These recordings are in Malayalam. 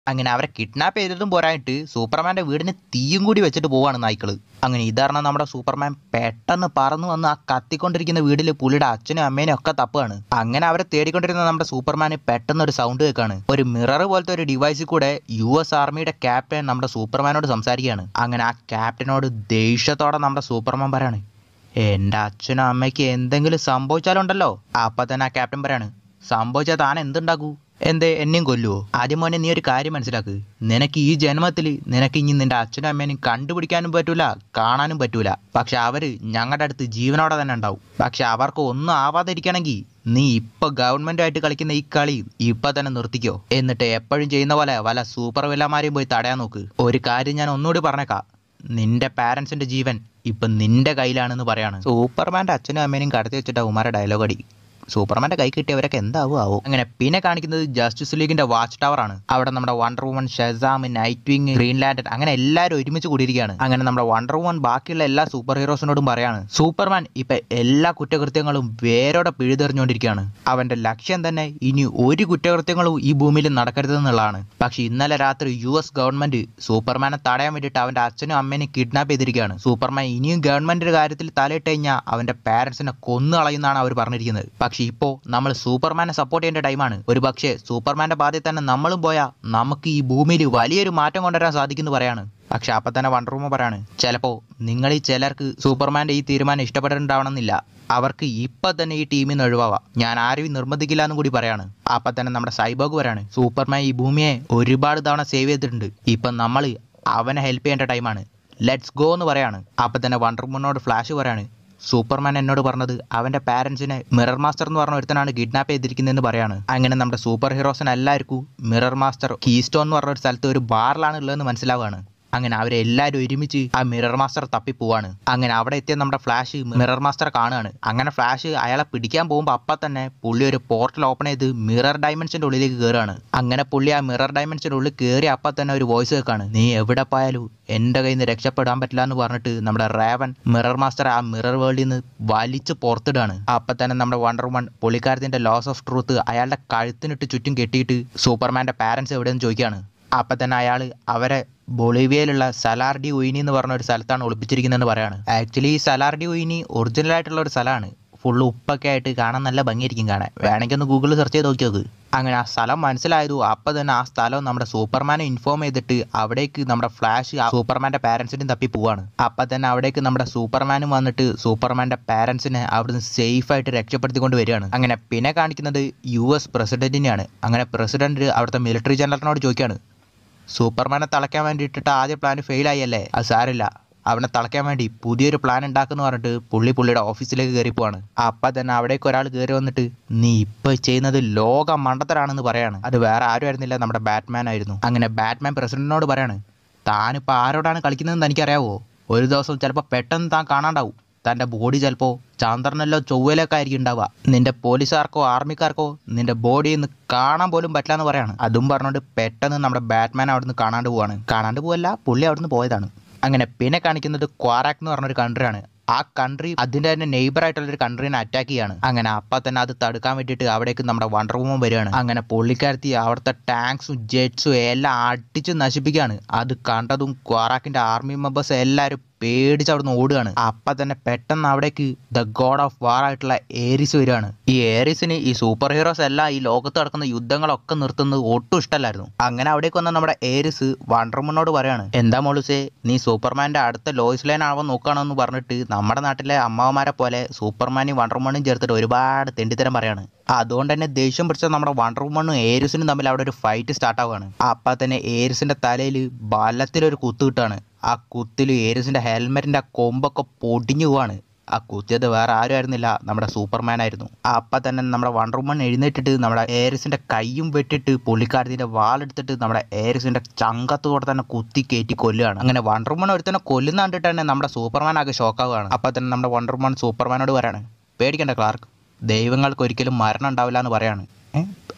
അങ്ങനെ അവരെ കിഡ്നാപ്പ് ചെയ്തതും പോരായിട്ട് സൂപ്പർമാന്റെ വീടിന് തീയും കൂടി വെച്ചിട്ട് പോവാണ് നായ്ക്കള് അങ്ങനെ ഇതറിഞ്ഞ നമ്മുടെ സൂപ്പർമാൻ പെട്ടെന്ന് പറന്നു വന്ന് ആ കത്തിക്കൊണ്ടിരിക്കുന്ന വീട്ടിൽ പുള്ളിയുടെ അച്ഛനും അമ്മേനും ഒക്കെ തപ്പാണ് അങ്ങനെ അവരെ തേടിക്കൊണ്ടിരുന്ന നമ്മുടെ സൂപ്പർമാന് പെട്ടെന്ന് ഒരു സൗണ്ട് കേൾക്കാണ് ഒരു മിറർ പോലത്തെ ഒരു ഡിവൈസിൽ കൂടെ യു എസ് ആർമിയുടെ ക്യാപ്റ്റൻ നമ്മുടെ സൂപ്പർമാനോട് സംസാരിക്കുകയാണ് അങ്ങനെ ആ ക്യാപ്റ്റനോട് ദേഷ്യത്തോടെ നമ്മുടെ സൂപ്പർമാൻ പറയാണ് എന്റെ അച്ഛനും അമ്മയ്ക്ക് എന്തെങ്കിലും സംഭവിച്ചാലുണ്ടല്ലോ അപ്പൊ തന്നെ ആ ക്യാപ്റ്റൻ പറയാണ് സംഭവിച്ചാൽ താൻ എന്തുണ്ടാക്കൂ എന്തേ എന്നെയും കൊല്ലുവോ ആദ്യം മോനെ നീ ഒരു കാര്യം മനസ്സിലാക്ക് നിനക്ക് ഈ ജന്മത്തിൽ നിനക്ക് ഇനി നിന്റെ അച്ഛനും അമ്മേനും കണ്ടുപിടിക്കാനും പറ്റൂല കാണാനും പറ്റൂല പക്ഷെ അവര് ഞങ്ങളുടെ അടുത്ത് ജീവനോടെ തന്നെ ഉണ്ടാവും പക്ഷെ അവർക്ക് ഒന്നും ആവാതിരിക്കണമെങ്കിൽ നീ ഇപ്പൊ ഗവൺമെന്റുമായിട്ട് കളിക്കുന്ന ഈ കളി ഇപ്പൊ തന്നെ നിർത്തിക്കോ എന്നിട്ട് എപ്പോഴും ചെയ്യുന്ന പോലെ വല്ല സൂപ്പർ വില്ലന്മാരെയും പോയി തടയാൻ നോക്ക് ഒരു കാര്യം ഞാൻ ഒന്നുകൂടി പറഞ്ഞേക്കാം നിന്റെ പാരൻസിന്റെ ജീവൻ ഇപ്പൊ നിന്റെ കയ്യിലാണെന്ന് പറയാണ് സൂപ്പർമാന്റെ അച്ഛനും അമ്മേനും കടത്തി വെച്ചിട്ട് ഉമാരെ ഡയലോഗ് അടി സൂപ്പർമാന്റെ കൈ കിട്ടിയവരൊക്കെ എന്താവും ആവോ അങ്ങനെ പിന്നെ കാണിക്കുന്നത് ജസ്റ്റിസ് ലീഗിന്റെ വാച്ച് ടവർ ആണ് അവിടെ നമ്മുടെ Wonder Woman Shazam Nightwing Green Lantern അങ്ങനെ എല്ലാവരും ഒരുമിച്ച് കൂടിയിരിക്കുകയാണ് അങ്ങനെ നമ്മുടെ വണ്ടർ വുമൺ ബാക്കിയുള്ള എല്ലാ സൂപ്പർ ഹീറോസിനോടും പറയാണ് സൂപ്പർമാൻ ഇപ്പൊ എല്ലാ കുറ്റകൃത്യങ്ങളും വേരോടെ പിഴുതെറിഞ്ഞുകൊണ്ടിരിക്കുകയാണ് അവന്റെ ലക്ഷ്യം തന്നെ ഇനി ഒരു കുറ്റകൃത്യങ്ങളും ഈ ഭൂമിയിൽ നടക്കരുതെന്നുള്ളതാണ് പക്ഷെ ഇന്നലെ രാത്രി യു എസ് ഗവൺമെന്റ് സൂപ്പർമാനെ തടയാൻ വേണ്ടിയിട്ട് അവന്റെ അച്ഛനും അമ്മേനും കിഡ്നാപ്പ് ചെയ്തിരിക്കുകയാണ് സൂപ്പർമാൻ ഇനിയും ഗവൺമെന്റിന്റെ കാര്യത്തിൽ തലയിട്ട് കഴിഞ്ഞാൽ അവന്റെ പാരന്റ്സിനെ കൊന്നു കളയുന്നതാണ് അവർ പറഞ്ഞിരിക്കുന്നത് പക്ഷെ ഇപ്പോ നമ്മൾ സൂപ്പർമാനെ സപ്പോർട്ട് ചെയ്യേണ്ട ടൈമാണ് ഒരു പക്ഷേ സൂപ്പർമാന്റെ പാതയിൽ തന്നെ നമ്മളും പോയാൽ നമുക്ക് ഈ ഭൂമിയിൽ വലിയൊരു മാറ്റം കൊണ്ടുവരാൻ സാധിക്കുന്നു പറയാണ് പക്ഷെ അപ്പൊ തന്നെ വണ്ടർ വുമൺ പറയാണ് ചിലപ്പോ നിങ്ങൾ ഈ ചിലർക്ക് സൂപ്പർമാന്റെ ഈ തീരുമാനം ഇഷ്ടപ്പെട്ടിട്ടുണ്ടാവണമെന്നില്ല അവർക്ക് ഇപ്പൊ തന്നെ ഈ ടീമിൽ നിന്ന് ഒഴിവാവാം ഞാൻ ആരെയും നിർബന്ധിക്കില്ല എന്നും കൂടി പറയാണ് അപ്പൊ തന്നെ നമ്മുടെ സൈബോഗ് പറയാണ് സൂപ്പർമാൻ ഈ ഭൂമിയെ ഒരുപാട് തവണ സേവ് ചെയ്തിട്ടുണ്ട് ഇപ്പൊ നമ്മൾ അവനെ ഹെൽപ്പ് ചെയ്യേണ്ട ടൈമാണ് ലെറ്റ്സ് ഗോ എന്ന് പറയാണ് അപ്പൊ തന്നെ വണ്ടർ വുമനോട് ഫ്ലാഷ് പറയാണ് സൂപ്പർമാൻ എന്നോട് പറഞ്ഞത് അവന്റെ പാരന്റ്സിനെ മിറർ മാസ്റ്റർ എന്ന് പറഞ്ഞ ഒരുത്തനാണ് കിഡ്നാപ്പ് ചെയ്തിരിക്കുന്നതെന്ന് പറയാണ് അങ്ങനെ നമ്മുടെ സൂപ്പർ ഹീറോസിന് എല്ലാവർക്കും മിറർ മാസ്റ്റർ കീസ്റ്റോൺ എന്ന് പറഞ്ഞ ഒരു സ്ഥലത്ത് ഒരു ബാറിലാണ് ഉള്ളതെന്ന് മനസ്സിലാവുകയാണ് അങ്ങനെ അവരെല്ലാവരും ഒരുമിച്ച് ആ മിറർ മാസ്റ്റർ തപ്പി പോവാണ് അങ്ങനെ അവിടെ എത്തിയ നമ്മുടെ ഫ്ലാഷ് മിറർ മാസ്റ്റർ കാണുകയാണ് അങ്ങനെ ഫ്ലാഷ് അയാളെ പിടിക്കാൻ പോകുമ്പോൾ അപ്പം തന്നെ പുള്ളി ഒരു പോർട്ടൽ ഓപ്പൺ ചെയ്ത് മിറർ ഡയമെൻഷന്റെ ഉള്ളിലേക്ക് കയറുകയാണ് അങ്ങനെ പുള്ളി ആ മിറർ ഡയമെൻഷന്റെ ഉള്ളിൽ കയറി അപ്പം തന്നെ ഒരു വോയിസ് കേൾക്കാണ് നീ എവിടെ പോയാലും എൻ്റെ കയ്യിൽ നിന്ന് രക്ഷപ്പെടാൻ പറ്റില്ല എന്ന് പറഞ്ഞിട്ട് നമ്മുടെ റേവൻ മിറർ മാസ്റ്റർ ആ മിറർ വേൾഡിൽ നിന്ന് വലിച്ച് പുറത്തിടാണ് അപ്പം തന്നെ നമ്മുടെ വണ്ടർ വുമൺ പുള്ളിക്കാരത്തിന്റെ ലോസ് ഓഫ് ട്രൂത്ത് അയാളുടെ കഴുത്തിനിട്ട് ചുറ്റും കെട്ടിയിട്ട് സൂപ്പർമാന്റെ പാരന്റ്സ് എവിടെയെന്ന് ചോദിക്കുകയാണ് അപ്പം തന്നെ അയാൾ അവരെ ബൊളീവിയയിലുള്ള സലാർഡി ഉയിനി എന്ന് പറഞ്ഞ ഒരു സ്ഥലത്താണ് ഒളിപ്പിച്ചിരിക്കുന്നതെന്ന് പറയാണ് ആക്ച്വലി ഈ സലാർഡി ഉയിനി ഒറിജിനൽ ആയിട്ടുള്ള ഒരു സ്ഥലമാണ് ഫുള്ള് ഉപ്പൊക്കെ ആയിട്ട് കാണാൻ നല്ല ഭംഗിയായിരിക്കും കാണാൻ വേണമെങ്കിൽ ഒന്ന് ഗൂഗിളിൽ സെർച്ച് ചെയ്ത് നോക്കി നോക്ക് അങ്ങനെ ആ സ്ഥലം മനസ്സിലായതു അപ്പം തന്നെ ആ സ്ഥലം നമ്മുടെ സൂപ്പർമാനെ ഇൻഫോം ചെയ്തിട്ട് അവിടേക്ക് നമ്മുടെ ഫ്ലാഷ് ആ സൂപ്പർമാന്റെ പാരന്റ്സിനും തപ്പി പോവാണ് അപ്പം തന്നെ അവിടേക്ക് നമ്മുടെ സൂപ്പർമാനും വന്നിട്ട് സൂപ്പർമാന്റെ പാരന്റ്സിനെ അവിടുന്ന് സേഫ് ആയിട്ട് രക്ഷപ്പെടുത്തിക്കൊണ്ട് വരികയാണ് അങ്ങനെ പിന്നെ കാണിക്കുന്നത് യു എസ് പ്രസിഡന്റിനെയാണ് അങ്ങനെ പ്രസിഡന്റ് അവിടുത്തെ മിലിറ്ററി ജനറലിനോട് ചോദിക്കുകയാണ് സൂപ്പർമാനെ തളയ്ക്കാൻ വേണ്ടിയിട്ടിട്ട് ആദ്യ പ്ലാൻ ഫെയിലായി അല്ലേ അത് സാരില്ല അവനെ തളയ്ക്കാൻ വേണ്ടി പുതിയൊരു പ്ലാൻ ഉണ്ടാക്കുന്നു പറഞ്ഞിട്ട് പുള്ളി പുള്ളിയുടെ ഓഫീസിലേക്ക് കയറി പോവാണ് അപ്പം തന്നെ അവിടേക്ക് ഒരാൾ കയറി വന്നിട്ട് നീ ഇപ്പൊ ചെയ്യുന്നത് ലോക മണ്ടത്തരാണെന്ന് പറയാണ് അത് വേറെ ആരും ആയിരുന്നില്ല നമ്മുടെ ബാറ്റ്മാൻ ആയിരുന്നു അങ്ങനെ ബാറ്റ്മാൻ പ്രസിഡന്റിനോട് പറയാണ് താനിപ്പോൾ ആരോടാണ് കളിക്കുന്നതെന്ന് തനിക്കറിയാവോ ഒരു ദിവസം ചിലപ്പോൾ പെട്ടെന്ന് താൻ കാണാണ്ടാവും തൻ്റെ ബോഡി ചിലപ്പോൾ ചന്ദ്രനല്ലോ ചൊവ്വയിലൊക്കെ ആയിരിക്കും ഉണ്ടാവുക നിന്റെ പോലീസുകാർക്കോ ആർമിക്കാർക്കോ നിന്റെ ബോഡി ഇന്ന് കാണാൻ പോലും പറ്റില്ല എന്ന് പറയാണ് അതും പറഞ്ഞുകൊണ്ട് പെട്ടെന്ന് നമ്മുടെ ബാറ്റ്മാൻ അവിടുന്ന് കാണാണ്ട് പോവാണ് കാണാണ്ട് പോവല്ല പുള്ളി അവിടുന്ന് പോയതാണ് അങ്ങനെ പിന്നെ കാണിക്കുന്നത് ക്വാറാക്ക് എന്ന് പറഞ്ഞൊരു കൺട്രിയാണ് ആ കൺട്രി അതിന്റെ തന്നെ നെയ്ബർ ആയിട്ടുള്ള ഒരു കൺട്രീനെ അറ്റാക്ക് ചെയ്യാണ് അങ്ങനെ അപ്പൊ തന്നെ അത് തടുക്കാൻ വേണ്ടിയിട്ട് അവിടേക്ക് നമ്മുടെ വണ്ടർ വുമൻ വരികയാണ് അങ്ങനെ പുള്ളിക്കാരത്തി അവിടുത്തെ ടാങ്ക്സും ജെറ്റ്സും എല്ലാം അടിച്ച് നശിപ്പിക്കുകയാണ് അത് കണ്ടതും ക്വാറാക്കിന്റെ ആർമി മെമ്പേഴ്സ് എല്ലാവരും പേടിച്ച് അവിടുന്ന് ഓടുകയാണ് അപ്പൊ തന്നെ പെട്ടെന്ന് അവിടേക്ക് ദ ഗോഡ് ഓഫ് വാർ ആയിട്ടുള്ള ഏരിസ് വരികയാണ് ഈ ഏരിസിന് ഈ സൂപ്പർ ഹീറോസ് എല്ലാം ഈ ലോകത്ത് നടക്കുന്ന യുദ്ധങ്ങളൊക്കെ നിർത്തുന്നത് ഒട്ടും ഇഷ്ടമല്ലായിരുന്നു അങ്ങനെ അവിടേക്ക് വന്ന നമ്മുടെ ഏരിസ് വണ്ടർമനോട് പറയാണ് എന്താ മോളുസേ നീ സൂപ്പർമാന്റെ അടുത്ത ലോയിസ് ലൈൻ ആവാൻ നോക്കുകയാണെന്ന് പറഞ്ഞിട്ട് നമ്മുടെ നാട്ടിലെ അമ്മാവന്മാരെ പോലെ സൂപ്പർമാനും വണ്ടർമണും ചേർത്തിട്ട് ഒരുപാട് തെണ്ടിത്തരം പറയാണ് അതുകൊണ്ട് തന്നെ ദേഷ്യം പിടിച്ച നമ്മുടെ വണ്ടർ വുമണും ഏരിസിനും തമ്മിൽ അവിടെ ഒരു ഫൈറ്റ് സ്റ്റാർട്ട് ആവുകയാണ് അപ്പം തന്നെ ഏരിസിന്റെ തലയിൽ ബലത്തിലൊരു കുത്ത് കിട്ടുകയാണ് ആ കുത്തിൽ ഏരിസിന്റെ ഹെൽമെറ്റിന്റെ ആ കൊമ്പൊക്കെ പൊടിഞ്ഞു പോവാണ് ആ കുത്തിയത് വേറെ ആരും ആയിരുന്നില്ല നമ്മുടെ സൂപ്പർമാൻ ആയിരുന്നു അപ്പം തന്നെ നമ്മുടെ വണ്ടർ വുമൺ എഴുന്നേറ്റിട്ട് നമ്മുടെ ഏരിസിന്റെ കൈയും വെട്ടിട്ട് പുള്ളിക്കാരത്തിന്റെ വാളെടുത്തിട്ട് നമ്മുടെ ഏരിസിന്റെ ചങ്കത്തോടെ തന്നെ കുത്തി കയറ്റി കൊല്ലുകയാണ് അങ്ങനെ വണ്ടർ വുമൺ ഒരുത്തന്നെ കൊല്ലുന്ന കണ്ടിട്ട് തന്നെ നമ്മുടെ സൂപ്പർമാൻ ആകെ ഷോക്കാവുകയാണ് അപ്പം തന്നെ നമ്മുടെ വണ്ടർ വുമൺ സൂപ്പർമാനോട് പറയാണ് പേടിക്കണ്ട ക്ലാർക്ക് ദൈവങ്ങൾക്ക് ഒരിക്കലും മരണം ഉണ്ടാവില്ല എന്ന് പറയാണ് ഏ?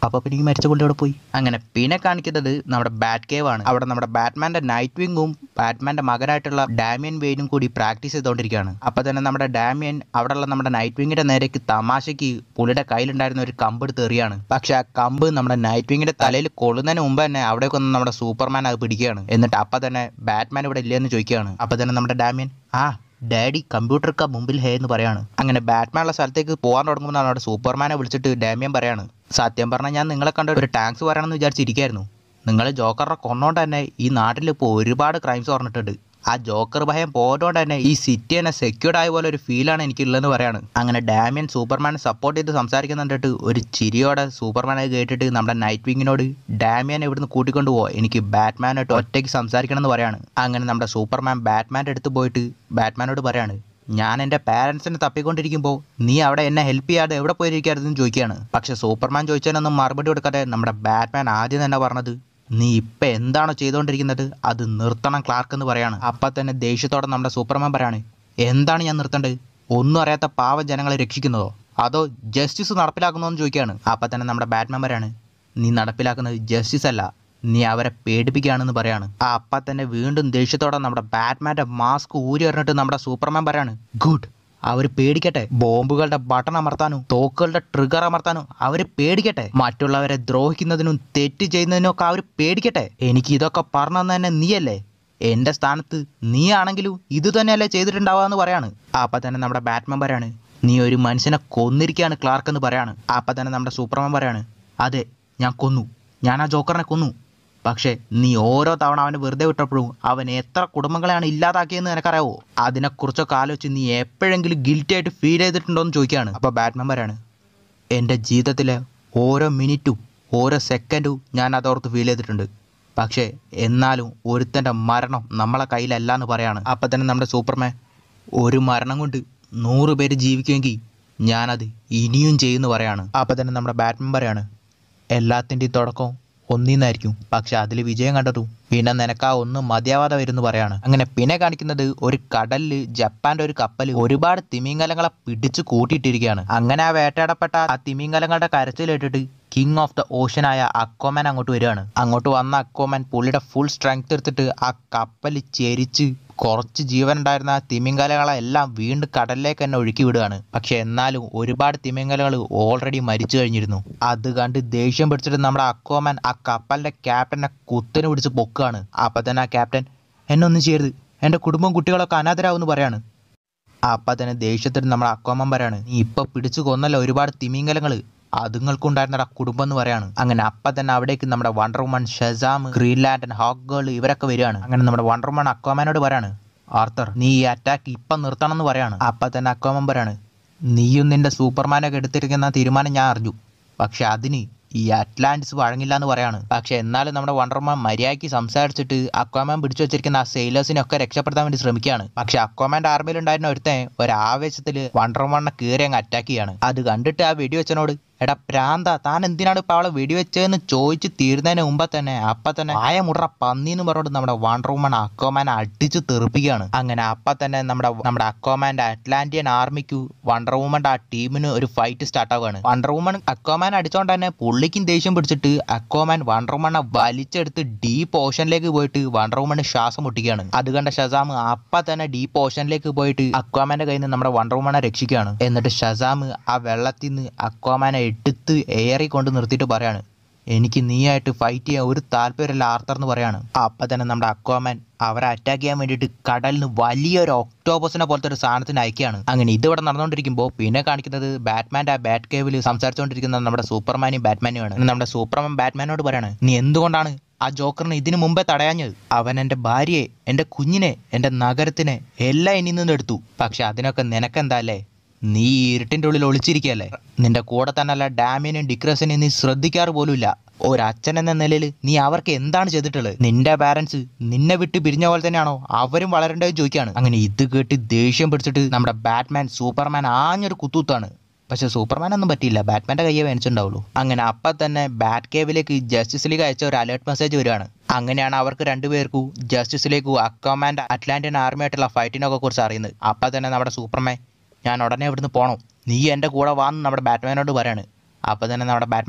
അപ്പൊ പിന്നെ ഈ മരിച്ച പുള്ളി അവിടെ പോയി അങ്ങനെ പിന്നെ കാണിക്കുന്നത് നമ്മുടെ ബാറ്റ് കേവ് ആണ് അവിടെ നമ്മുടെ ബാറ്റ്മാന്റെ നൈറ്റ് വിങ്ങും ബാറ്റ്മാന്റെ മകനായിട്ടുള്ള ഡാമിയൻ വെയിനും കൂടി പ്രാക്ടീസ് ചെയ്തുകൊണ്ടിരിക്കുകയാണ് അപ്പൊ തന്നെ നമ്മുടെ ഡാമിയൻ അവിടെയുള്ള നമ്മുടെ നൈറ്റ് വിങ്ങിന്റെ നേരേക്ക് തമാശയ്ക്ക് പുള്ളിയുടെ കയ്യിലുണ്ടായിരുന്ന ഒരു കമ്പ് എടുത്ത് എറിയാണ് പക്ഷെ ആ കമ്പ് നമ്മുടെ നൈറ്റ് വിങ്ങിന്റെ തലയിൽ കൊള്ളുന്നതിന് മുമ്പ് തന്നെ അവിടേക്ക് വന്ന് നമ്മുടെ സൂപ്പർമാൻ അത് പിടിക്കുകയാണ് എന്നിട്ട് അപ്പൊ തന്നെ ബാറ്റ്മാൻ ഇവിടെ ഇല്ലെന്ന് ചോദിക്കുകയാണ് അപ്പൊ തന്നെ നമ്മുടെ ഡാമിയൻ ആ ഡാഡി കമ്പ്യൂട്ടർ കാ മുമ്പിൽ ഹേ എന്ന് പറയാണ് അങ്ങനെ ബാറ്റ്മാനുള്ള സ്ഥലത്തേക്ക് പോകാൻ തുടങ്ങുമ്പോൾ അവിടെ സൂപ്പർമാനെ വിളിച്ചിട്ട് ഡാമിയൻ പറയാണ് സത്യം പറഞ്ഞാൽ ഞാൻ നിങ്ങളെ കണ്ട ഒരു ടാങ്ക്സ് പറയണമെന്ന് വിചാരിച്ചിരിക്കായിരുന്നു നിങ്ങൾ ജോക്കറിനെ കൊന്നോണ്ട് തന്നെ ഈ നാട്ടിൽ ഇപ്പോൾ ഒരുപാട് ക്രൈംസ് പറഞ്ഞിട്ടുണ്ട് ആ ജോക്കർ ഭയം പോയതുകൊണ്ട് തന്നെ ഈ സിറ്റി തന്നെ സെക്യൂർഡ് ആയ പോലെ ഒരു ഫീലാണ് എനിക്കുള്ളതെന്ന് പറയാണ് അങ്ങനെ ഡാമിയൻ സൂപ്പർമാനെ സപ്പോർട്ട് ചെയ്ത് സംസാരിക്കുന്നുണ്ടിട്ട് ഒരു ചിരിയോടെ സൂപ്പർമാനെ കേട്ടിട്ട് നമ്മുടെ നൈറ്റ് വിങ്ങിനോട് ഡാമിയനെ ഇവിടുന്ന് കൂട്ടിക്കൊണ്ട് പോ എനിക്ക് ബാറ്റ്മാനായിട്ട് ഒറ്റയ്ക്ക് സംസാരിക്കണം എന്ന് പറയാണ് അങ്ങനെ നമ്മുടെ സൂപ്പർമാൻ ബാറ്റ്മാൻ്റെ അടുത്ത് പോയിട്ട് ബാറ്റ്മാനോട് പറയാണ് ഞാൻ എൻ്റെ പാരൻസിനെ തപ്പിക്കൊണ്ടിരിക്കുമ്പോൾ നീ അവിടെ എന്നെ ഹെൽപ്പ് ചെയ്യാതെ എവിടെ പോയിരിക്കരുതെന്ന് ചോദിക്കുകയാണ് പക്ഷെ സൂപ്പർമാൻ ചോദിച്ചതിനൊന്നും മറുപടി കൊടുക്കാതെ നമ്മുടെ ബാറ്റ്മാൻ ആദ്യം തന്നെ പറഞ്ഞത് നീ ഇപ്പം എന്താണോ ചെയ്തുകൊണ്ടിരിക്കുന്നത് അത് നിർത്തണം ക്ലാർക്ക് എന്ന് പറയാണ് അപ്പം തന്നെ ദേഷ്യത്തോടെ നമ്മുടെ സൂപ്പർമാൻ പറയാണ് എന്താണ് ഞാൻ നിർത്തേണ്ടത് ഒന്നും അറിയാത്ത പാവ ജനങ്ങളെ രക്ഷിക്കുന്നതോ അതോ ജസ്റ്റിസ് നടപ്പിലാക്കുന്നോ എന്ന് ചോദിക്കുകയാണ് അപ്പം തന്നെ നമ്മുടെ ബാറ്റ്മാൻ പറയാണ് നീ നടപ്പിലാക്കുന്നത് ജസ്റ്റിസ് അല്ല നീ അവരെ പേടിപ്പിക്കുകയാണെന്ന് പറയാണ് ആ അപ്പം തന്നെ വീണ്ടും ദേഷ്യത്തോടെ നമ്മുടെ ബാറ്റ്മാൻ്റെ മാസ്ക് ഊരി എറിഞ്ഞിട്ട് നമ്മുടെ സൂപ്പർമാൻ പറയാണ് ഗുഡ് അവർ പേടിക്കട്ടെ ബോംബുകളുടെ ബട്ടൺ അമർത്താനും തോക്കുകളുടെ ട്രിഗർ അമർത്താനും അവർ പേടിക്കട്ടെ മറ്റുള്ളവരെ ദ്രോഹിക്കുന്നതിനും തെറ്റ് ചെയ്യുന്നതിനും ഒക്കെ അവർ പേടിക്കട്ടെ എനിക്ക് ഇതൊക്കെ പറഞ്ഞു തന്നെ തന്നെ നീയല്ലേ എൻ്റെ സ്ഥാനത്ത് നീ ആണെങ്കിലും ഇത് തന്നെയല്ലേ ചെയ്തിട്ടുണ്ടാവുക എന്ന് പറയാണ് അപ്പം തന്നെ നമ്മുടെ ബാറ്റ്മാൻ പറയാണ് നീ ഒരു മനുഷ്യനെ കൊന്നിരിക്കുകയാണ് ക്ലാർക്ക് എന്ന് പറയാണ് അപ്പം തന്നെ നമ്മുടെ സൂപ്പർമാൻ പറയാണ് അതെ ഞാൻ കൊന്നു ഞാൻ ആ ജോക്കറിനെ കൊന്നു പക്ഷേ നീ ഓരോ തവണ അവനെ വെറുതെ വിട്ടപ്പോഴും അവൻ എത്ര കുടുംബങ്ങളെയാണ് ഇല്ലാതാക്കിയെന്ന് നിനക്കറിയാവോ അതിനെക്കുറിച്ചൊക്കെ ആലോചിച്ച് നീ എപ്പോഴെങ്കിലും ഗിൽറ്റി ആയിട്ട് ഫീൽ ചെയ്തിട്ടുണ്ടോ എന്ന് ചോദിക്കുകയാണ് അപ്പോൾ ബാറ്റ്മാൻ പറയാണ് എൻ്റെ ജീവിതത്തിലെ ഓരോ മിനിറ്റും ഓരോ സെക്കൻഡും ഞാൻ അതോർത്ത് ഫീൽ ചെയ്തിട്ടുണ്ട് പക്ഷേ എന്നാലും ഒരുത്തൻ്റെ മരണം നമ്മളെ കയ്യിലല്ല എന്ന് പറയാണ് അപ്പം തന്നെ നമ്മുടെ സൂപ്പർമാൻ ഒരു മരണം കൊണ്ട് നൂറ് പേര് ജീവിക്കുമെങ്കിൽ ഞാനത് ഇനിയും ചെയ്യുമെന്ന് പറയാണ് അപ്പം തന്നെ നമ്മുടെ ബാറ്റ്മാൻ പറയാണ് എല്ലാത്തിൻ്റെയും തുടക്കം ഒന്നിന്നായിരിക്കും പക്ഷെ അതിൽ വിജയം കണ്ടതും പിന്നെ നിനക്ക് ആ ഒന്നും മതിയാവാതെ വരുന്നു പറയാണ് അങ്ങനെ പിന്നെ കാണിക്കുന്നത് ഒരു കടലില് ജപ്പാന്റെ ഒരു കപ്പൽ ഒരുപാട് തിമിംഗലങ്ങളെ പിടിച്ചു കൂട്ടിയിട്ടിരിക്കുകയാണ് അങ്ങനെ ആ വേട്ടയാടപ്പെട്ട ആ തിമിംഗലങ്ങളുടെ കരച്ചിലിട്ടിട്ട് കിങ് ഓഫ് ദ ഓഷൻ ആയ അക്കോമാൻ അങ്ങോട്ട് വരികയാണ് അങ്ങോട്ട് വന്ന അക്കോമാൻ പുള്ളിയുടെ ഫുൾ സ്ട്രെങ്ത് എടുത്തിട്ട് ആ കപ്പൽ ചെരിച്ച് കുറച്ച് ജീവൻ ഉണ്ടായിരുന്ന ആ തിമിംഗലങ്ങളെ എല്ലാം വീണ്ടും കടലിലേക്ക് തന്നെ ഒഴുക്കി വിടുകയാണ് പക്ഷെ എന്നാലും ഒരുപാട് തിമിംഗലകൾ ഓൾറെഡി മരിച്ചു കഴിഞ്ഞിരുന്നു അത് കണ്ട് ദേഷ്യം പിടിച്ചിട്ട് നമ്മുടെ അക്കോമാൻ ആ കപ്പലിന്റെ ക്യാപ്റ്റനെ കുത്തിന് പിടിച്ച് പൊക്കുകയാണ് അപ്പൊ തന്നെ ആ ക്യാപ്റ്റൻ എന്നെ ഒന്നും ചെയ്യരുത് എൻ്റെ കുടുംബം കുട്ടികളൊക്കെ അനാഥരാകുമെന്ന് പറയാണ് അപ്പം തന്നെ ദേഷ്യത്തിൽ നമ്മുടെ അക്കോമൻ പറയാണ് നീ ഇപ്പൊ പിടിച്ചു കൊന്നല്ലോ ഒരുപാട് തിമിംഗലങ്ങൾ അതുങ്ങൾക്കുണ്ടായിരുന്നടാ കുടുംബം എന്ന് പറയാണ് അങ്ങനെ അപ്പം തന്നെ അവിടേക്ക് നമ്മുടെ Wonder Woman Shazam Green Lantern Hawkgirl ഇവരൊക്കെ വരികയാണ് അങ്ങനെ നമ്മുടെ വണ്ടർ വുമൺ അക്വാമാനോട് പറയാണ് ആർത്തർ നീ ഈ അറ്റാക്ക് ഇപ്പം നിർത്തണം എന്ന് പറയാണ് അപ്പം തന്നെ അക്വാമൻ പറയാണ് നീയും നിന്റെ സൂപ്പർമാനൊക്കെ എടുത്തിരിക്കുന്ന തീരുമാനം ഞാൻ അറിഞ്ഞു പക്ഷെ അതിന് ഈ അറ്റ്ലാന്റിസ് വഴങ്ങില്ല എന്ന് പറയാണ് പക്ഷെ എന്നാലും നമ്മുടെ വണ്ടർമാൻ മര്യാദയ്ക്ക് സംസാരിച്ചിട്ട് അക്വാമാൻ പിടിച്ചു വെച്ചിരിക്കുന്ന ആ സെയിലേഴ്സിനെ ഒക്കെ രക്ഷപ്പെടുത്താൻ വേണ്ടി ശ്രമിക്കുകയാണ് പക്ഷെ അക്വാമാന്റെ ആർമിയിൽ ഉണ്ടായിരുന്ന ഒരുത്തൻ ഒരാവേശത്തിൽ വണ്ടർമാനെ കയറി അങ്ങ് അറ്റാക്ക് ചെയ്യാണ് അത് കണ്ടിട്ട് ആ വെടിവെച്ചനോട് എടാ പ്രാന്ത താൻ എന്തിനാണ് ഇപ്പൊ അവളെ വെടിവെച്ചതെന്ന് ചോദിച്ച് തീരുന്നതിന് മുമ്പ് തന്നെ അപ്പൊ തന്നെ ആയ മുടറ പന്നി എന്ന് പറഞ്ഞിട്ട് നമ്മുടെ വണ്ടർ വുമൺ അക്കോമാനെ അടിച്ച് തെറിപ്പിക്കുകയാണ് അങ്ങനെ അപ്പൊ തന്നെ നമ്മുടെ നമ്മുടെ അക്കോമാന്റെ അറ്റ്ലാന്റിയൻ ആർമിക്ക് വണ്ടർ വുമന്റെ ആ ടീമിന് ഒരു ഫൈറ്റ് സ്റ്റാർട്ട് ആവുകയാണ് വണ്ടർ വുമൺ അക്കോമാൻ അടിച്ചോണ്ട് തന്നെ പുള്ളിക്കും ദേഷ്യം പിടിച്ചിട്ട് അക്കോമാൻ വണ്ടർ വുമണ്ണെ വലിച്ചെടുത്ത് ഡീപ്പ് ഓഷനിലേക്ക് പോയിട്ട് വണ്ടർ വുമണ് ശ്വാസം മുട്ടിക്കുകയാണ് അത് കണ്ട ഷസാം അപ്പൊ തന്നെ ഡീപ്പ് ഓഷനിലേക്ക് പോയിട്ട് അക്വാമാന്റെ കയ്യിൽ നിന്ന് നമ്മുടെ വണ്ടർ വുമണെ രക്ഷിക്കുകയാണ് എന്നിട്ട് ഷസാം ആ വെള്ളത്തിൽ നിന്ന് അക്വാമാനെ എടുത്ത് എയറി കൊണ്ട് നിർത്തിയിട്ട് പറയാണ് എനിക്ക് നീയായിട്ട് ഫൈറ്റ് ചെയ്യാൻ ഒരു താല്പര്യമില്ല ആർത്തർ എന്ന് പറയാണ് അപ്പം തന്നെ നമ്മുടെ അക്വാമാൻ അവരെ അറ്റാക്ക് ചെയ്യാൻ വേണ്ടിയിട്ട് കടലിൽ നിന്ന് വലിയൊരു ഒക്ടോബസിനെ പോലത്തെ ഒരു സാധനത്തിന് അയക്കുകയാണ് അങ്ങനെ ഇതിവിടെ നടന്നുകൊണ്ടിരിക്കുമ്പോൾ പിന്നെ കാണിക്കുന്നത് ബാറ്റ്മാൻ്റെ ആ ബാറ്റ് കേവിൽ സംസാരിച്ചുകൊണ്ടിരിക്കുന്ന നമ്മുടെ സൂപ്പർമാനും ബാറ്റ്മാനുമാണ് അങ്ങനെ നമ്മുടെ സൂപ്പർമാൻ ബാറ്റ്മാനോട് പറയാണ് നീ എന്തുകൊണ്ടാണ് ആ ജോക്കറിനെ ഇതിനു മുമ്പേ തടയാഞ്ഞത് അവൻ എൻ്റെ ഭാര്യയെ എൻ്റെ കുഞ്ഞിനെ എൻ്റെ നഗരത്തിനെ എല്ലാം എന്നിൽ നിന്ന് എടുത്തു പക്ഷെ അതിനൊക്കെ നിനക്കെന്താ അല്ലേ നീ ഈ ഇരുട്ടിൻ്റെ ഉള്ളിൽ ഒളിച്ചിരിക്കുകയല്ലേ നിന്റെ കൂടെ തന്നെയല്ല ഡാമിനും ഡിക്രസിനെയും നീ ശ്രദ്ധിക്കാറ് പോലുമില്ല ഒരച്ഛൻ എന്ന നിലയിൽ നീ അവർക്ക് എന്താണ് ചെയ്തിട്ടുള്ളത് നിന്റെ പാരൻസ് നിന്നെ വിട്ട് പിരിഞ്ഞ പോലെ തന്നെയാണോ അവരും വളരേണ്ടത് ചോദിക്കുകയാണ് അങ്ങനെ ഇത് കേട്ട് ദേഷ്യം പിടിച്ചിട്ട് നമ്മുടെ ബാറ്റ്മാൻ സൂപ്പർമാൻ ആഞ്ഞൊരു കുത്തൂത്താണ് പക്ഷെ സൂപ്പർമാൻ ഒന്നും പറ്റിയില്ല ബാറ്റ്മാന്റെ കയ്യെ വേണിച്ചിട്ടുണ്ടാവുള്ളൂ അങ്ങനെ അപ്പം തന്നെ ബാറ്റ് കേവിലേക്ക് ജസ്റ്റിസ് ലീഗ് അയച്ച ഒരു അലേർട്ട് മെസ്സേജ് വരികയാണ് അങ്ങനെയാണ് അവർക്ക് രണ്ടുപേർക്കും ജസ്റ്റിസ് ലീഗും അക്വാമാൻ്റെ അറ്റ്ലാന്റിയൻ ആർമിയായിട്ടുള്ള ഫൈറ്റിനൊക്കെ കുറിച്ച് അറിയുന്നത് അപ്പം തന്നെ നമ്മുടെ സൂപ്പർമാൻ ഞാൻ ഉടനെ ഇവിടുന്ന് പോകണം നീ എൻ്റെ കൂടെ വാന്ന് നമ്മുടെ ബാറ്റ്മാനോട് പറയാണ് അപ്പം തന്നെ നമ്മുടെ ബാറ്റ്മാൻ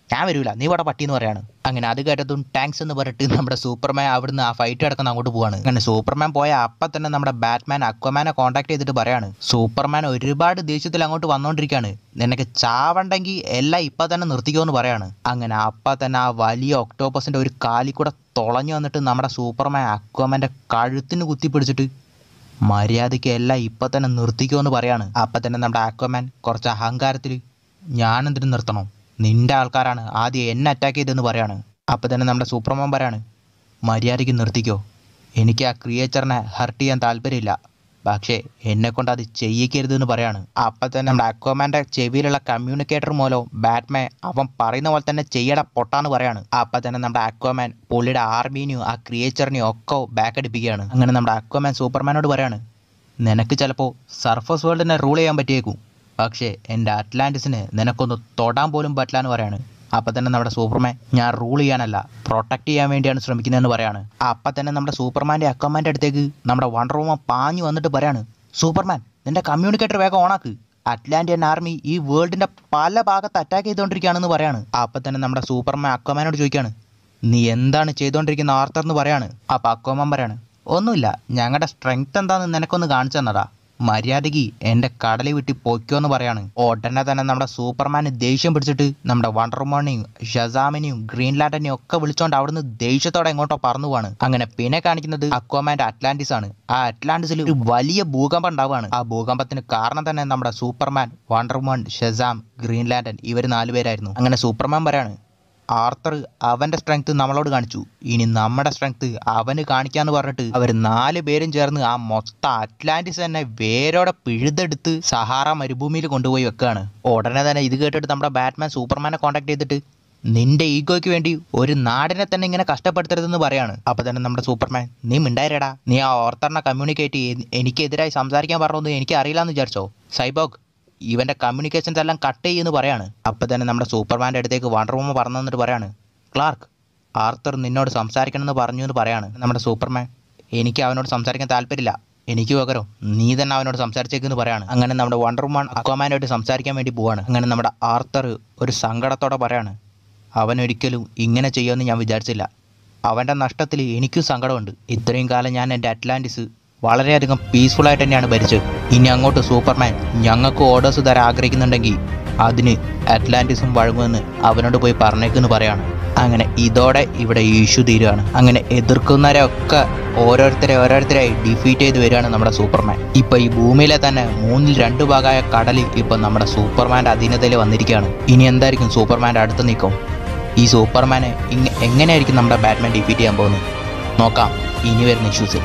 ഞാൻ വരൂല നീ ഇവിടെ പട്ടി എന്ന് പറയാണ് അങ്ങനെ അത് കേട്ടതും ടാങ്ക്സ് എന്ന് പറഞ്ഞിട്ട് നമ്മുടെ സൂപ്പർമാൻ അവിടുന്ന് ആ ഫൈറ്റ് കിടക്കുന്ന അങ്ങോട്ട് പോവാണ് അങ്ങനെ സൂപ്പർമാൻ പോയ അപ്പം തന്നെ നമ്മുടെ ബാറ്റ്മാൻ അക്വമാനെ കോൺടാക്ട് ചെയ്തിട്ട് പറയാണ് സൂപ്പർമാൻ ഒരുപാട് ദേഷ്യത്തിൽ അങ്ങോട്ട് വന്നുകൊണ്ടിരിക്കുകയാണ് നിനക്ക് ചാവണ്ടെങ്കിൽ എല്ലാം ഇപ്പം തന്നെ നിർത്തിക്കോ എന്ന് പറയാണ് അങ്ങനെ അപ്പം തന്നെ ആ വലിയ ഒക്ടോപ്പസിന്റെ ഒരു കാലിൽ കൂടെ തുളഞ്ഞു വന്നിട്ട് നമ്മുടെ സൂപ്പർമാൻ അക്വമാന്റെ കഴുത്തിന് കുത്തി പിടിച്ചിട്ട് മര്യാദയ്ക്ക് എല്ലാം ഇപ്പം തന്നെ നിർത്തിക്കോ എന്ന് പറയാണ് അപ്പം തന്നെ നമ്മുടെ ആക്വമാൻ കുറച്ച് അഹങ്കാരത്തിൽ ഞാനെന്തിനു നിർത്തണം നിന്റെ ആൾക്കാരാണ് ആദ്യം എന്നെ അറ്റാക്ക് ചെയ്തെന്ന് പറയാണ് അപ്പം തന്നെ നമ്മുടെ സൂപ്പർമാൻ പറയാണ് മര്യാദയ്ക്ക് നിർത്തിക്കോ എനിക്ക് ആ ക്രിയേച്ചറിനെ ഹർട്ട് ചെയ്യാൻ താല്പര്യമില്ല പക്ഷേ എന്നെ കൊണ്ട് അത് ചെയ്യിക്കരുത് എന്ന് പറയാണ് അപ്പം തന്നെ നമ്മുടെ അക്വമാൻ്റെ ചെവിയിലുള്ള കമ്മ്യൂണിക്കേറ്റർ മൂലം ബാറ്റ്മാൻ അവൻ പറയുന്ന പോലെ തന്നെ ചെയ്യട പൊട്ടാന്ന് പറയാണ് അപ്പം തന്നെ നമ്മുടെ അക്വമാൻ പുള്ളിയുടെ ആർമീനെയും ആ ക്രിയേച്ചറിനെയും ഒക്കെ ബാക്ക് അടിപ്പിക്കുകയാണ് അങ്ങനെ നമ്മുടെ അക്വമാൻ സൂപ്പർമാനോട് പറയാണ് നിനക്ക് ചിലപ്പോൾ സർഫസ് വേൾഡിനെ റൂൾ ചെയ്യാൻ പറ്റിയേക്കും പക്ഷേ എൻ്റെ അറ്റ്ലാന്റിസിന് നിനക്കൊന്ന് തൊടാൻ പോലും പറ്റില്ല എന്ന് പറയാണ് അപ്പം തന്നെ നമ്മുടെ സൂപ്പർമാൻ ഞാൻ റൂൾ ചെയ്യാനല്ല പ്രൊട്ടക്ട് ചെയ്യാൻ വേണ്ടിയാണ് ശ്രമിക്കുന്നതെന്ന് പറയാണ് അപ്പം തന്നെ നമ്മുടെ സൂപ്പർമാൻ്റെ അക്കമാൻ്റെ അടുത്തേക്ക് നമ്മുടെ വണ്ടർ വുമൻ പാഞ്ഞു വന്നിട്ട് പറയാണ് സൂപ്പർമാൻ നിന്റെ കമ്മ്യൂണിക്കേറ്റർ വേഗം ഓണാക്ക് അറ്റ്ലാന്റിയൻ ആർമി ഈ വേൾഡിന്റെ പല ഭാഗത്ത് അറ്റാക്ക് ചെയ്തുകൊണ്ടിരിക്കുകയാണെന്ന് പറയാണ് അപ്പം തന്നെ നമ്മുടെ സൂപ്പർമാൻ അക്വമാനോട് ചോദിക്കുകയാണ് നീ എന്താണ് ചെയ്തുകൊണ്ടിരിക്കുന്ന ആർത്തർ എന്ന് പറയാണ് അപ്പം അക്വമാൻ പറയാണ് ഒന്നുമില്ല ഞങ്ങളുടെ സ്ട്രെങ്ത് എന്താണെന്ന് നിനക്കൊന്ന് കാണിച്ചു തന്നടാ മര്യാദയ്ക്ക് എൻ്റെ കടലിൽ വിട്ടി പൊയ്ക്കോ എന്ന് പറയാണ് ഉടനെ തന്നെ നമ്മുടെ സൂപ്പർമാന് ദേഷ്യം പിടിച്ചിട്ട് നമ്മുടെ വണ്ടർമോണിനെയും ഷസാമിനെയും ഗ്രീൻ ലാൻഡനെയും ഒക്കെ വിളിച്ചോണ്ട് അവിടുന്ന് ദേഷ്യത്തോടെ എങ്ങോട്ടോ പറന്നു പോവാണ് അങ്ങനെ പിന്നെ കാണിക്കുന്നത് അക്വാമാൻ്റെ അറ്റ്ലാന്റിസ് ആണ് ആ അറ്റ്ലാന്റിസിൽ ഒരു വലിയ ഭൂകമ്പം ഉണ്ടാവുകയാണ് ആ ഭൂകമ്പത്തിന് കാരണം തന്നെ നമ്മുടെ Superman Wonder Woman Shazam Green Lantern ഇവർ നാലുപേരായിരുന്നു അങ്ങനെ സൂപ്പർമാൻ പറയാണ് ആർത്തർ അവന്റെ സ്ട്രെങ്ത് നമ്മളോട് കാണിച്ചു ഇനി നമ്മുടെ സ്ട്രെങ്ത് അവന് കാണിക്കാന്ന് പറഞ്ഞിട്ട് അവർ നാല് പേരും ചേർന്ന് ആ മൊത്തം അറ്റ്ലാന്റിസ് തന്നെ വേരോടെ പിഴുതെടുത്ത് സഹാറ മരുഭൂമിയിൽ കൊണ്ടുപോയി വെക്കുകയാണ് ഉടനെ തന്നെ ഇത് കേട്ടിട്ട് നമ്മുടെ ബാറ്റ്മാൻ സൂപ്പർമാനെ കോൺടാക്ട് ചെയ്തിട്ട് നിന്റെ ഈഗോയ്ക്ക് വേണ്ടി ഒരു നാടിനെ തന്നെ ഇങ്ങനെ കഷ്ടപ്പെടുത്തരുതെന്ന് പറയാണ് അപ്പൊ തന്നെ നമ്മുടെ സൂപ്പർമാൻ നീ മിണ്ടായിരടാ നീ ആ ഓർത്തറിനെ കമ്മ്യൂണിക്കേറ്റ് എനിക്കെതിരായി സംസാരിക്കാൻ പറഞ്ഞൊന്നും എനിക്ക് അറിയില്ല എന്ന് വിചാരിച്ചോ സൈബോഗ് ഇവന്റെ കമ്മ്യൂണിക്കേഷൻസ് എല്ലാം കട്ട് ചെയ്യുമെന്ന് പറയാണ് അപ്പൊ തന്നെ നമ്മുടെ സൂപ്പർമാൻ്റെ അടുത്തേക്ക് വണ്ടർ വുമൻ പറഞ്ഞു തന്നിട്ട് പറയാണ് ക്ലാർക്ക് ആർത്തർ നിന്നോട് സംസാരിക്കണമെന്ന് പറഞ്ഞു എന്ന് പറയാണ് നമ്മുടെ സൂപ്പർമാൻ എനിക്ക് അവനോട് സംസാരിക്കാൻ താല്പര്യമില്ല എനിക്ക് പകരം നീ തന്നെ അവനോട് സംസാരിച്ചേക്കെന്ന് പറയാണ് അങ്ങനെ നമ്മുടെ വണ്ടർ വുമൻ അക്വാമാനായിട്ട് സംസാരിക്കാൻ വേണ്ടി പോവാണ് അങ്ങനെ നമ്മുടെ ആർത്തർ ഒരു സങ്കടത്തോടെ പറയാണ് അവൻ ഒരിക്കലും ഇങ്ങനെ ചെയ്യുമെന്ന് ഞാൻ വിചാരിച്ചില്ല അവൻ്റെ നഷ്ടത്തിൽ എനിക്കും സങ്കടമുണ്ട് ഇത്രയും കാലം ഞാൻ എൻ്റെ അറ്റ്ലാന്റിസ് വളരെയധികം പീസ്ഫുൾ ആയിട്ട് തന്നെയാണ് ഭരിച്ചത് ഇനി അങ്ങോട്ട് സൂപ്പർമാൻ ഞങ്ങൾക്ക് ഓർഡേഴ്സ് തരാൻ ആഗ്രഹിക്കുന്നുണ്ടെങ്കിൽ അതിന് അറ്റ്ലാന്റിസും വഴങ്ങുമെന്ന് അവനോട് പോയി പറഞ്ഞേക്കെന്ന് പറയാണ് അങ്ങനെ ഇതോടെ ഇവിടെ ഇഷ്യൂ തീരുകയാണ് അങ്ങനെ എതിർക്കുന്നവരെ ഒക്കെ ഓരോരുത്തരെ ഓരോരുത്തരായി ഡിഫീറ്റ് ചെയ്ത് വരികയാണ് നമ്മുടെ സൂപ്പർമാൻ ഇപ്പൊ ഈ ഭൂമിയിലെ തന്നെ മൂന്നിൽ രണ്ട് ഭാഗമായ കടൽ ഇപ്പൊ നമ്മുടെ സൂപ്പർമാന്റെ അധീനതയിൽ വന്നിരിക്കുകയാണ് ഇനി എന്തായിരിക്കും സൂപ്പർമാന്റെ അടുത്ത് നീക്കം ഈ സൂപ്പർമാനെ ഇങ്ങ എങ്ങനെയായിരിക്കും നമ്മുടെ ബാറ്റ്മാൻ ഡിഫീറ്റ് ചെയ്യാൻ പോകുന്നത് നോക്കാം ഇനി വരുന്ന ഇഷ്യൂസിൽ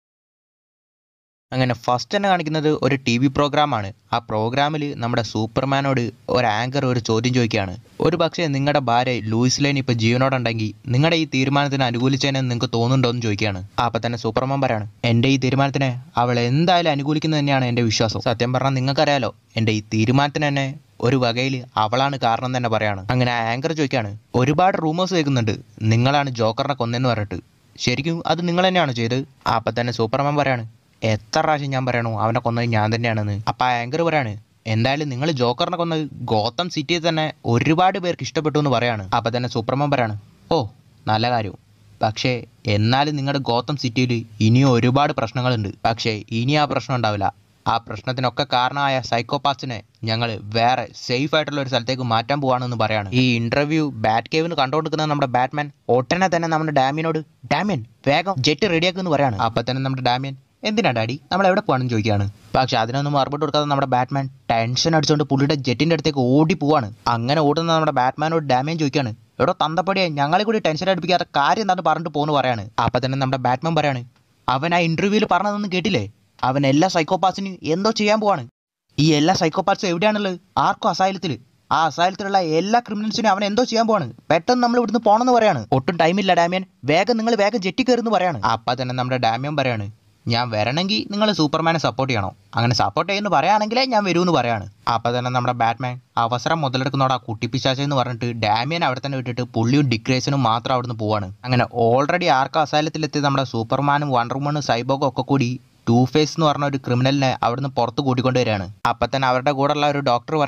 അങ്ങനെ ഫസ്റ്റ് തന്നെ കാണിക്കുന്നത് ഒരു ടി വി പ്രോഗ്രാമാണ് ആ പ്രോഗ്രാമിൽ നമ്മുടെ സൂപ്പർമാനോട് ഒരു ആങ്കർ ഒരു ചോദ്യം ചോദിക്കുകയാണ് ഒരു പക്ഷേ നിങ്ങളുടെ ഭാര്യ ലൂയിസ് ലൈൻ ഇപ്പോൾ ജീവനോടുണ്ടെങ്കിൽ നിങ്ങളുടെ ഈ തീരുമാനത്തിന് അനുകൂലിച്ചതിനെ നിങ്ങൾക്ക് തോന്നുന്നുണ്ടോ എന്ന് ചോദിക്കുകയാണ് അപ്പം തന്നെ സൂപ്പർമാൻ പറയാണ് എൻ്റെ ഈ തീരുമാനത്തിനെ അവൾ എന്തായാലും അനുകൂലിക്കുന്നത് തന്നെയാണ് എൻ്റെ വിശ്വാസം സത്യം പറഞ്ഞാൽ നിങ്ങൾക്കറിയാലോ എൻ്റെ ഈ തീരുമാനത്തിന് തന്നെ ഒരു വകയിൽ അവളാണ് കാരണം തന്നെ പറയാണ് അങ്ങനെ ആ ആങ്കർ ചോദിക്കുകയാണ് ഒരുപാട് റൂമേഴ്സ് കേൾക്കുന്നുണ്ട് നിങ്ങളാണ് ജോക്കറിനെ കൊന്നെന്ന് പറഞ്ഞിട്ട് ശരിക്കും അത് നിങ്ങൾ തന്നെയാണോ ചെയ്തത് അപ്പം തന്നെ സൂപ്പർമാൻ പറയാണ് എത്ര പ്രാവശ്യം ഞാൻ പറയണു അവനെ കൊന്നത് ഞാൻ തന്നെയാണെന്ന് അപ്പം ആ ആങ്കർ പറയാണ് എന്തായാലും നിങ്ങൾ ജോക്കറിനെ കൊന്നത് ഗോത്തം സിറ്റിയിൽ തന്നെ ഒരുപാട് പേർക്ക് ഇഷ്ടപ്പെട്ടു എന്ന് പറയാണ് അപ്പം തന്നെ സൂപ്പർമാൻ പറയാണ് ഓ നല്ല കാര്യം പക്ഷേ എന്നാലും നിങ്ങളുടെ ഗോത്തം സിറ്റിയിൽ ഇനിയും ഒരുപാട് പ്രശ്നങ്ങളുണ്ട് പക്ഷേ ഇനി ആ പ്രശ്നം ഉണ്ടാവില്ല ആ പ്രശ്നത്തിനൊക്കെ കാരണമായ സൈക്കോപാത്സിനെ ഞങ്ങൾ വേറെ സേഫ് ആയിട്ടുള്ള ഒരു സ്ഥലത്തേക്ക് മാറ്റാൻ പോവാണെന്ന് പറയാണ് ഈ ഇന്റർവ്യൂ ബാറ്റ് കേവിന് കണ്ടുകൊണ്ടിരിക്കുന്ന നമ്മുടെ ബാറ്റ്മാൻ ഒട്ടനെ തന്നെ നമ്മുടെ ഡാമിയനോട് ഡാമിയൻ വേഗം ജെറ്റ് റെഡിയാക്കുമെന്ന് പറയാണ് അപ്പം തന്നെ നമ്മുടെ ഡാമിയൻ എന്തിനാ ഡാഡി നമ്മൾ എവിടെ പോകണമെന്ന് ചോദിക്കുകയാണ് പക്ഷെ അതിനൊന്നും മറുപടി കൊടുക്കാതെ നമ്മുടെ ബാറ്റ്മാൻ ടെൻഷൻ അടിച്ചുകൊണ്ട് പുള്ളിയുടെ ജെറ്റിന്റെ അടുത്തേക്ക് ഓടി പോവാണ് അങ്ങനെ ഓടുന്ന നമ്മുടെ ബാറ്റ്മാനോട് ഡാമിയൻ ചോദിക്കുകയാണ് എടോ തന്തപ്പടിയെ ഞങ്ങളെ കൂടി ടെൻഷൻ അടുപ്പിക്കാത്ത കാര്യം എന്താണ് പറഞ്ഞിട്ട് പോകുന്നു പറയാണ് അപ്പം തന്നെ നമ്മുടെ ബാറ്റ്മാൻ പറയാണ് അവൻ ആ ഇന്റർവ്യൂവിൽ പറഞ്ഞതൊന്നും കേട്ടില്ലേ അവൻ എല്ലാ സൈക്കോപാത്സിനും എന്തോ ചെയ്യാൻ പോവാണ് ഈ എല്ലാ സൈക്കോപാത്സും എവിടെയാണുള്ളത് ആർക്കും അസായലത്തിൽ ആ അസായലത്തിലുള്ള എല്ലാ ക്രിമിനൽസിനും അവൻ എന്തോ ചെയ്യാൻ പോവാണ് പെട്ടെന്ന് നമ്മൾ ഇവിടുന്ന് പോണെന്ന് പറയാണ് ഒട്ടും ടൈമില്ല ഡാമിയൻ വേഗം നിങ്ങൾ വേഗം ജെറ്റി കയറുന്നു പറയാണ് അപ്പം തന്നെ നമ്മുടെ ഡാമിയൻ പറയാണ് ഞാൻ വരണമെങ്കിൽ നിങ്ങൾ സൂപ്പർമാനെ സപ്പോർട്ട് ചെയ്യണം അങ്ങനെ സപ്പോർട്ട് ചെയ്യുന്നു പറയുകയാണെങ്കിലേ ഞാൻ വരുമെന്ന് പറയാണ് അപ്പം തന്നെ നമ്മുടെ ബാറ്റ്മാൻ അവസരം മുതലെടുക്കുന്നോട് ആ കുട്ടിപ്പിശാച്ച എന്ന് പറഞ്ഞിട്ട് ഡാമിയൻ അവിടെ തന്നെ വിട്ടിട്ട് പുള്ളിയും ഡിക്രേസനും മാത്രം അവിടുന്ന് പോവാണ് അങ്ങനെ ഓൾറെഡി ആർക്കും അസാലത്തിലെത്തി നമ്മുടെ സൂപ്പർമാനും വണ്ടർവുമനും സൈബോഗും ഒക്കെ കൂടി ടൂ ഫേസ് എന്ന് പറഞ്ഞ ഒരു ക്രിമിനലിനെ അവിടുന്ന് പുറത്ത് കൂട്ടിക്കൊണ്ട് വരികയാണ് അപ്പം തന്നെ അവരുടെ കൂടെയുള്ള ഒരു ഡോക്ടർ പറയാണ്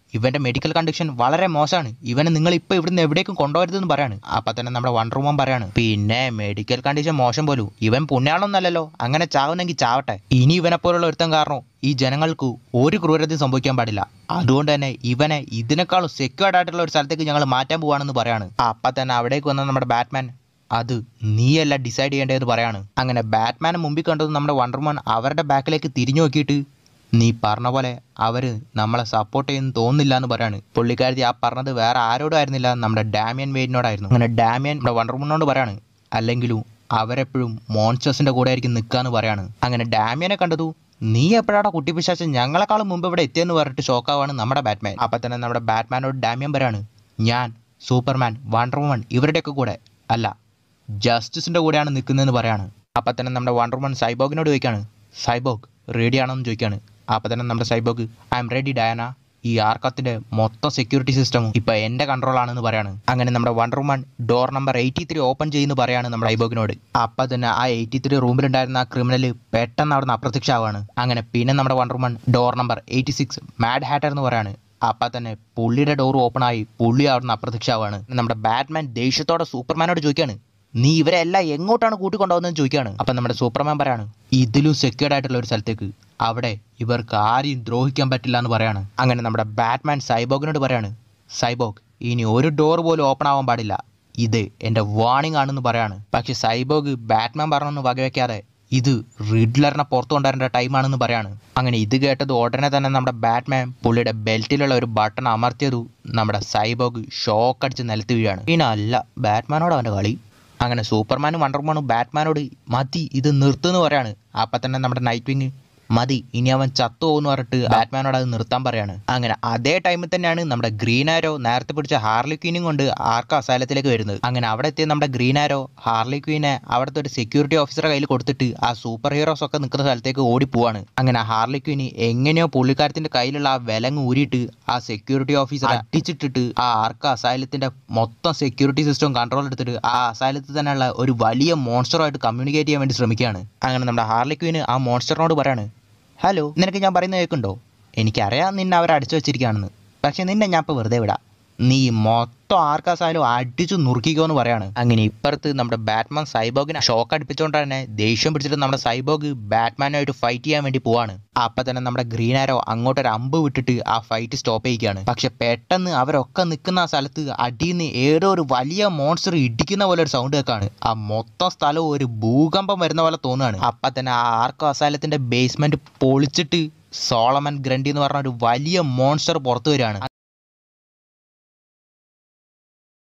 ഇവന്റെ മെഡിക്കൽ കണ്ടീഷൻ വളരെ മോശമാണ് ഇവനെ നിങ്ങൾ ഇപ്പൊ ഇവിടുന്ന് എവിടേക്കും കൊണ്ടുപോകരുതെന്ന് പറയാണ് അപ്പൊ തന്നെ നമ്മുടെ വണ്ടർ വുമൻ പറയാണ് പിന്നെ മെഡിക്കൽ കണ്ടീഷൻ മോശം പോലും ഇവൻ പുണ്യാളൊന്നല്ലല്ലോ അങ്ങനെ ചാവുന്നെങ്കിൽ ചാവട്ടെ ഇനി ഇവനെ പോലുള്ള ഒരുത്തൻ കാരണം ഈ ജനങ്ങൾക്ക് ഒരു ക്രൂരതയും സംഭവിക്കാൻ പാടില്ല അതുകൊണ്ട് തന്നെ ഇവനെ ഇതിനേക്കാളും സെക്യൂർഡ് ആയിട്ടുള്ള ഒരു സ്ഥലത്തേക്ക് ഞങ്ങൾ മാറ്റാൻ പോവാണെന്ന് പറയാണ് അപ്പൊ തന്നെ അവിടേക്ക് വന്ന നമ്മുടെ ബാറ്റ്മാൻ അത് നീയല്ല ഡിസൈഡ് ചെയ്യേണ്ടതെന്ന് പറയാണ് അങ്ങനെ ബാറ്റ്മാനെ മുമ്പിൽ കണ്ടത് നമ്മുടെ വണ്ടർമാൻ അവരുടെ ബാക്കിലേക്ക് തിരിഞ്ഞു നോക്കിയിട്ട് നീ പറഞ്ഞ പോലെ അവര് നമ്മളെ സപ്പോർട്ട് ചെയ്യുന്നു തോന്നുന്നില്ല എന്ന് പറയാണ് പുള്ളിക്കാരത്തി ആ പറഞ്ഞത് വേറെ ആരോടും ആയിരുന്നില്ല നമ്മുടെ ഡാമിയൻ വെയിറ്റിനോടായിരുന്നു അങ്ങനെ ഡാമിയൻ നമ്മുടെ വണ്ടർവുമനോട് പറയാണ് അല്ലെങ്കിലും അവരെപ്പോഴും മോൺസ്റ്റേഴ്സിന്റെ കൂടെ ആയിരിക്കും നിൽക്കാന്ന് പറയാണ് അങ്ങനെ ഡാമിയനെ കണ്ടതു നീ എപ്പോഴാണ് കുട്ടിപ്പിശാച്ച് ഞങ്ങളെക്കാളും മുമ്പ് ഇവിടെ എത്തിയെന്ന് പറഞ്ഞിട്ട് ഷോക്കാവാണ് നമ്മുടെ ബാറ്റ്മാൻ അപ്പൊ തന്നെ നമ്മുടെ ബാറ്റ്മാനോട് ഡാമിയൻ പറയാണ് ഞാൻ സൂപ്പർമാൻ വണ്ടർവുമൺ ഇവരുടെയൊക്കെ കൂടെ അല്ല ജസ്റ്റിസിന്റെ കൂടെയാണ് നിൽക്കുന്നതെന്ന് പറയാണ് അപ്പൊ തന്നെ നമ്മുടെ വണ്ടർവുമൺ സൈബോഗിനോട് ചോദിക്കാണ് സൈബോഗ് റെഡി ആണോന്ന് ചോദിക്കാണ് അപ്പൊ തന്നെ നമ്മുടെ Cyborg I'm ready Diana ഈ ആർക്കത്തിന്റെ മൊത്തം സെക്യൂരിറ്റി സിസ്റ്റമും ഇപ്പൊ എന്റെ കൺട്രോൾ ആണെന്ന് പറയാണ് അങ്ങനെ നമ്മുടെ Wonder Woman door number eighty three open ചെയ്യുന്നു പറയാണ് നമ്മുടെ ഐബോഗിനോട് അപ്പൊ തന്നെ ആ എയ്റ്റി ത്രീ റൂമിലുണ്ടായിരുന്ന ആ ക്രിമിനൽ പെട്ടെന്ന് അവിടുന്ന് അപ്രത്യക്ഷമാവാണ് അങ്ങനെ പിന്നെ നമ്മുടെ Wonder Woman door number eighty six Mad Hatter എന്ന് പറയാണ് അപ്പൊ തന്നെ പുള്ളിയുടെ ഡോർ ഓപ്പൺ ആയി പുള്ളി അവിടുന്ന് അപ്രത്യക്ഷമാവാണ് നമ്മുടെ ബാറ്റ്മാൻ ദേഷ്യത്തോടെ സൂപ്പർമാനോട് ചോദിക്കാണ് നീ ഇവരെ എല്ലാം എങ്ങോട്ടാണ് കൂട്ടിക്കൊണ്ടുപോകുന്നതെന്ന് ചോദിക്കാണ് അപ്പൊ നമ്മുടെ സൂപ്പർമാൻ പറയാണ് ഇതിലും സെക്യൂർഡ് ആയിട്ടുള്ള ഒരു സ്ഥലത്തേക്ക് അവിടെ ഇവർക്ക് ആരെയും ദ്രോഹിക്കാൻ പറ്റില്ല എന്ന് പറയാണ് അങ്ങനെ നമ്മുടെ ബാറ്റ്മാൻ സൈബോഗിനോട് പറയാണ് സൈബോഗ് ഇനി ഒരു ഡോർ പോലും ഓപ്പൺ ആവാൻ പാടില്ല ഇത് എൻ്റെ വാണിംഗ് ആണെന്ന് പറയാണ് പക്ഷെ സൈബോഗ് ബാറ്റ്മാൻ പറഞ്ഞൊന്നും വകവെക്കാതെ ഇത് റിഡ്ലറിനെ പുറത്തു കൊണ്ടുവരേണ്ട ടൈമാണെന്ന് പറയാണ് അങ്ങനെ ഇത് കേട്ടത് ഉടനെ തന്നെ നമ്മുടെ ബാറ്റ്മാൻ പുള്ളിയുടെ ബെൽറ്റിലുള്ള ഒരു ബട്ടൺ അമർത്തിയതു നമ്മുടെ സൈബോഗ് ഷോക്ക് അടിച്ച് നിലത്ത് വീഴാണ് പിന്നെ അല്ല ബാറ്റ്മാനോട് അവൻ്റെ കളി അങ്ങനെ സൂപ്പർമാനും വണ്ടർമാനും ബാറ്റ്മാനോട് മതി ഇത് നിർത്തുമെന്ന് പറയാണ് അപ്പം തന്നെ നമ്മുടെ നൈറ്റ് വിങ് മതി ഇനി അവൻ ചത്തു പോകുന്നു പറഞ്ഞിട്ട് ബാറ്റ്മാനോട് അത് നിർത്താൻ പറയാണ് അങ്ങനെ അതേ ടൈമിൽ തന്നെയാണ് നമ്മുടെ ഗ്രീൻ ആരോ നേരത്തെ പിടിച്ച ഹാർലി ക്വീനും കൊണ്ട് ആർക്ക അസാലത്തിലേക്ക് വരുന്നത് അങ്ങനെ അവിടെ എത്തിയ നമ്മുടെ ഗ്രീൻ ആരോ ഹാർലി ക്വീനെ അവിടുത്തെ ഒരു സെക്യൂരിറ്റി ഓഫീസറെ കയ്യിൽ കൊടുത്തിട്ട് ആ സൂപ്പർ ഹീറോസ് ഒക്കെ നിൽക്കുന്ന സ്ഥലത്തേക്ക് ഓടിപ്പോവാണ് അങ്ങനെ ഹാർലി ക്വീന് എങ്ങനെയോ പുള്ളിക്കാരത്തിന്റെ കയ്യിലുള്ള ആ വിലങ്ങ് ഊരിയിട്ട് ആ സെക്യൂരിറ്റി ഓഫീസറെ അടിച്ചിട്ടിട്ട് ആ ആർക്ക അസാലത്തിന്റെ മൊത്തം സെക്യൂരിറ്റി സിസ്റ്റം കൺട്രോൾ എടുത്തിട്ട് ആ അസാലത്തിൽ തന്നെയുള്ള ഒരു വലിയ മോൺസ്റ്ററുമായിട്ട് കമ്മ്യൂണിക്കേറ്റ് ചെയ്യാൻ വേണ്ടി ശ്രമിക്കുകയാണ് അങ്ങനെ നമ്മുടെ ഹാർലി ക്വീന് ആ മോൺസ്റ്ററിനോട് പറയാണ് ഹലോ നിനക്ക് ഞാൻ പറയുന്നത് കേൾക്കുന്നുണ്ടോ എനിക്കറിയാം നിന്നെ അവർ അടിച്ചു വെച്ചിരിക്കുകയാണെന്ന് പക്ഷെ നിന്നെ ഞാൻ ഇപ്പോൾ വെറുതെ വിടാം നീ മൊത്തം ആർക്കാസായാലും അടിച്ചു നുറുക്കിക്കോ എന്ന് പറയാണ് അങ്ങനെ ഇപ്പുറത്ത് നമ്മുടെ ബാറ്റ്മാൻ സൈബോഗിനെ ഷോക്ക് അടിപ്പിച്ചുകൊണ്ട് തന്നെ ദേഷ്യം പിടിച്ചിട്ട് നമ്മുടെ സൈബോഗ് ബാറ്റ്മാനുമായിട്ട് ഫൈറ്റ് ചെയ്യാൻ വേണ്ടി പോവാണ് അപ്പൊ തന്നെ നമ്മുടെ ഗ്രീൻ ആരോ അങ്ങോട്ട് ഒരു അമ്പ് വിട്ടിട്ട് ആ ഫൈറ്റ് സ്റ്റോപ്പ് ചെയ്യിക്കുകയാണ് പക്ഷെ പെട്ടെന്ന് അവരൊക്കെ നിൽക്കുന്ന ആ സ്ഥലത്ത് അടിയിൽ നിന്ന് ഏതോ ഒരു വലിയ മോൺസ്റ്റർ ഇടിക്കുന്ന പോലെ ഒരു സൗണ്ട് കേൾക്കാണ് ആ മൊത്തം സ്ഥലവും ഒരു ഭൂകമ്പം വരുന്ന പോലെ തോന്നുകയാണ് അപ്പൊ തന്നെ ആ ആർക്കോ അസാലത്തിന്റെ ബേസ്മെന്റ് പൊളിച്ചിട്ട് സോളമൻ ഗ്രണ്ടി എന്ന് പറഞ്ഞ ഒരു വലിയ മോൺസ്റ്റർ പുറത്തു വരികയാണ്